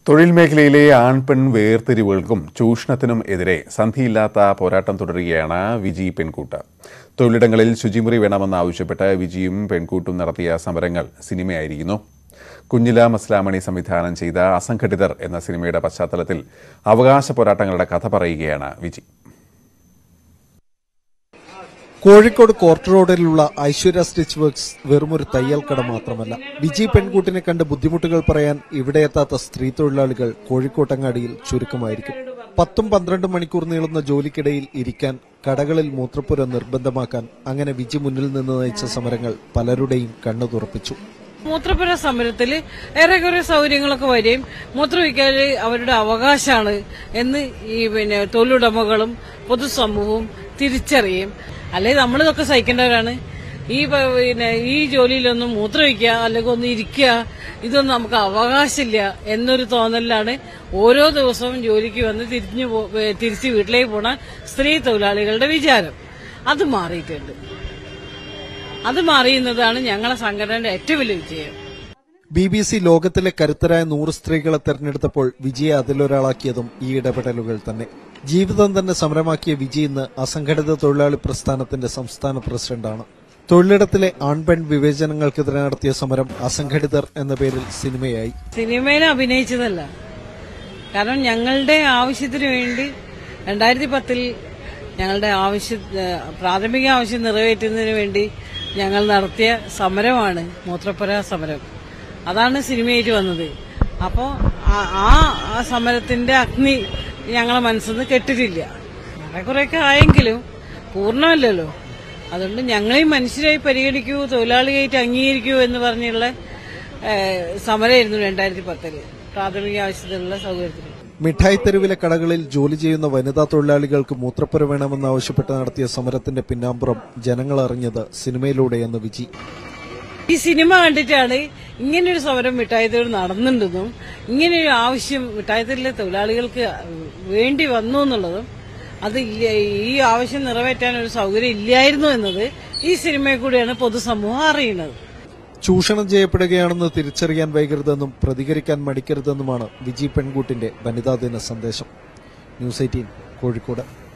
തൊഴിൽ മേഖലയിലെ ആൺപെൺ വേർതിരിവുകൾക്കും ചൂഷണത്തിനും എതിരെ സന്ധിയില്ലാത്ത പോരാട്ടം തുടരുകയാണ് വിജി പെൺകൂട്ട് തൊഴിലിടങ്ങളിൽ ശുചിമുറി വേണമെന്നാവശ്യപ്പെട്ട് വിജിയും പെൺകൂട്ടും നടത്തിയ സമരങ്ങൾ സിനിമയായിരിക്കുന്നു കുഞ്ഞില മസ്ലാമണി സംവിധാനം ചെയ്ത അസംഘടിതർ എന്ന സിനിമയുടെ പശ്ചാത്തലത്തിൽ അവകാശ പോരാട്ടങ്ങളുടെ കഥ പറയുകയാണ് വിജി കോഴിക്കോട് കോർട്ട് റോഡിലുള്ള ഐശ്വര്യ സ്റ്റിച്ച് വർക്ക്സ് വെറുമൊരു തയ്യൽ കട മാത്രമല്ല വിജി പെൺകൂട്ടിനെ കണ്ട് ബുദ്ധിമുട്ടുകൾ പറയാൻ ഇവിടെ എത്താത്ത സ്ത്രീ തൊഴിലാളികൾ കോഴിക്കോട്ടങ്ങാടിയിൽ ചുരുക്കമായിരിക്കും പത്തും പന്ത്രണ്ടും മണിക്കൂർ നീളുന്ന ജോലിക്കിടയിൽ ഇരിക്കാൻ കടകളിൽ മൂത്രപ്പുര നിർബന്ധമാക്കാൻ അങ്ങനെ വിജി മുന്നിൽ നിന്ന് നയിച്ച സമരങ്ങൾ പലരുടെയും കണ്ണു തുറപ്പിച്ചു മൂത്രപ്പുര സമരത്തിൽ ഏറെക്കുറെ സൗകര്യങ്ങളൊക്കെ വരികയും മൂത്രമൊഴിക്കൽ അവരുടെ അവകാശമാണ് എന്ന് ഈ പിന്നെ തൊഴിലുടമകളും പൊതുസമൂഹവും തിരിച്ചറിയും അല്ലെങ്കിൽ നമ്മളിതൊക്കെ സഹിക്കേണ്ടവരാണ് ഈ പ- പിന്നെ ഈ ജോലിയിലൊന്നും മൂത്രമൊഴിക്കുക അല്ലെങ്കിൽ ഒന്ന് ഇരിക്കുക ഇതൊന്നും നമുക്ക് അവകാശമില്ല എന്നൊരു തോന്നലിലാണ് ഓരോ ദിവസവും ജോലിക്ക് വന്ന് തിരിഞ്ഞു പോ- ഏ, തിരിച്ച് വീട്ടിലേക്ക് പോണ സ്ത്രീ തൊഴിലാളികളുടെ വിചാരം അത് മാറിയിട്ടുണ്ട് അത് മാറിയുന്നതാണ് ഞങ്ങളെ സംഘടനയുടെ ഏറ്റവും വലിയ വിജയം ബി ബി സി ലോകത്തിലെ കരുത്തരായ നൂറ് സ്ത്രീകളെ തെരഞ്ഞെടുത്തപ്പോൾ വിജയെ അതിലൊരാളാക്കിയതും ഈ ഇടപെടലുകൾ തന്നെ ജീവിതം തന്നെ സമരമാക്കിയ വിജയ് ഇന്ന് അസംഘടിത തൊഴിലാളി പ്രസ്ഥാനത്തിന്റെ സംസ്ഥാന പ്രസിഡന്റാണ് തൊഴിലിടത്തിലെ ആൺപെൺ വിവേചനങ്ങൾക്കെതിരെ നടത്തിയ സമരം അസംഘടിതർ എന്ന പേരിൽ സിനിമയായി സിനിമയിൽ അഭിനയിച്ചതല്ല കാരണം ഞങ്ങളുടെ ആവശ്യത്തിന് വേണ്ടി രണ്ടായിരത്തി പത്തിൽ ഞങ്ങളുടെ ആവശ്യ ഏഹ് പ്രാഥമിക ആവശ്യം നിറവേറ്റുന്നതിന് വേണ്ടി ഞങ്ങൾ നടത്തിയ സമരമാണ് മൂത്രപ്പുര സമരം അതാണ് സിനിമയായിട്ട് വന്നത് അപ്പോൾ ആ ആ സമരത്തിന്റെ അഗ്നി ഞങ്ങളെ മനസ്സിൽ നിന്ന് കെട്ടിട്ടില്ല കുറേയൊക്കെ ആയെങ്കിലും പൂർണ്ണമല്ലല്ലോ അതുകൊണ്ട് ഞങ്ങളെയും മനുഷ്യരായി പരിഗണിക്കൂ തൊഴിലാളിയായിട്ട് അംഗീകരിക്കൂ എന്ന് പറഞ്ഞുള്ള ഏഹ്, സമരമായിരുന്നു രണ്ടായിരത്തി പത്തില് പ്രാഥമിക ആവശ്യത്തിനുള്ള സൗകര്യത്തിന് മിഠായി തെരുവിലെ കടകളിൽ ജോലി ചെയ്യുന്ന വനിതാ തൊഴിലാളികൾക്ക് മൂത്രപ്പുര വേണമെന്നാവശ്യപ്പെട്ട് നടത്തിയ സമരത്തിന്റെ പിന്നാമ്പുറം ജനങ്ങൾ അറിഞ്ഞത് സിനിമയിലൂടെയെന്ന് വിജി ഈ സിനിമ കണ്ടിട്ടാണ് ഇങ്ങനൊരു സമരം മിഠായിത്തോട് നടന്നിട്ടുണ്ടെന്നും ഇങ്ങനൊരു ആവശ്യം മിഠായിത്തോടിലെ തൊഴിലാളികൾക്ക് വേണ്ടി വന്നു എന്നുള്ളതും അത് ഇല്ല ഈ ആവശ്യം നിറവേറ്റാൻ ഒരു സൗകര്യം ഇല്ലായിരുന്നു എന്നത് ഈ സിനിമയിൽ കൂടിയാണ് പൊതുസമൂഹം അറിയുന്നത് ചൂഷണം ചെയ്യപ്പെടുകയാണെന്ന് തിരിച്ചറിയാൻ വൈകരുതെന്നും പ്രതികരിക്കാൻ മടിക്കരുതെന്നുമാണ് വിജി പെൺകൂട്ടിന്റെ വനിതാ ദിന സന്ദേശം ന്യൂസ് എയ്റ്റീൻ കോഴിക്കോട്